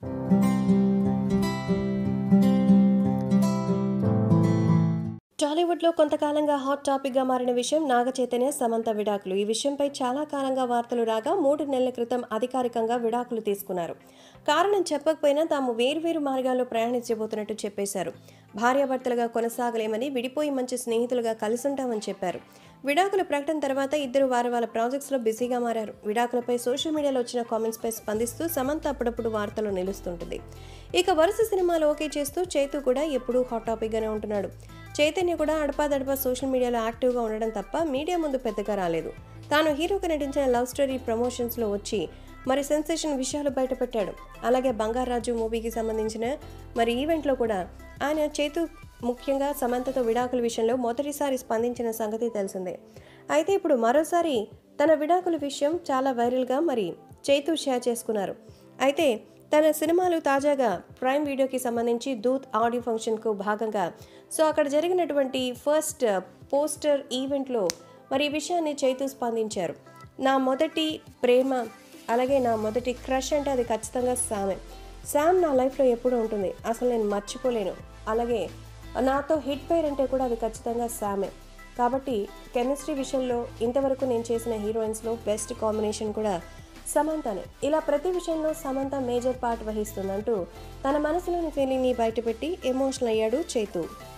టాలీవుడ్లో కొంతకాలంగా హాట్ టాపిక్గా మారిన విషయం నాగ చైతన్య సమంత విడాకులు ఈ విషయంపై చాలా కాలంగా వార్తలు రాగా మూడు నెలల క్రితం అధికారికంగా విడాకులు తీసుకున్నారు కారణం చెప్పకపోయినా తాము వేర్వేరు మార్గాల్లో ప్రయాణించబోతున్నట్టు చెప్పేశారు భార్యాభర్తలుగా కొనసాగలేమని విడిపోయి మంచి స్నేహితులుగా కలిసుంటామని చెప్పారు విడాకుల ప్రకటన తర్వాత ఇద్దరు వారి వాళ్ళ ప్రాజెక్ట్స్లో బిజీగా మారారు విడాకులపై సోషల్ మీడియాలో వచ్చిన కామెంట్స్పై స్పందిస్తూ సమంత అప్పుడప్పుడు వార్తల్లో నిలుస్తుంటుంది ఇక వరుస సినిమాలు ఓకే చేస్తూ చైతు కూడా ఎప్పుడూ హాట్ టాపిక్గానే ఉంటున్నాడు చైతన్య కూడా అడపాదడపా సోషల్ మీడియాలో యాక్టివ్గా ఉండడం తప్ప మీడియా ముందు పెద్దగా రాలేదు తాను హీరోగా నటించిన లవ్ స్టోరీ ప్రమోషన్స్లో వచ్చి మరి సెన్సేషన్ విషయాలు బయటపెట్టాడు అలాగే బంగారాజు మూవీకి సంబంధించిన మరి ఈవెంట్లో కూడా ఆయన చేతు ముఖ్యంగా సమంతతో విడాకుల విషయంలో మొదటిసారి స్పందించిన సంగతి తెలిసిందే అయితే ఇప్పుడు మరోసారి తన విడాకుల విషయం చాలా వైరల్గా మరి చైతు షేర్ చేసుకున్నారు అయితే తన సినిమాలు తాజాగా ప్రైమ్ వీడియోకి సంబంధించి దూత్ ఆడియో ఫంక్షన్కు భాగంగా సో అక్కడ జరిగినటువంటి ఫస్ట్ పోస్టర్ ఈవెంట్లో మరి ఈ విషయాన్ని చైతు స్పందించారు నా మొదటి ప్రేమ అలాగే నా మొదటి క్రష్ అంటే అది ఖచ్చితంగా శామే శామ్ నా లైఫ్లో ఎప్పుడూ ఉంటుంది అసలు నేను మర్చిపోలేను అలాగే నాతో హిట్ పేర్ అంటే కూడా అది ఖచ్చితంగా శామే కాబట్టి కెమిస్ట్రీ విషయంలో ఇంతవరకు నేను చేసిన హీరోయిన్స్లో బెస్ట్ కాంబినేషన్ కూడా సమంతనే ఇలా ప్రతి విషయంలో సమంత మేజర్ పార్ట్ వహిస్తుందంటూ తన మనసులోని ఫీలింగ్ని బయటపెట్టి ఎమోషనల్ అయ్యాడు చైతు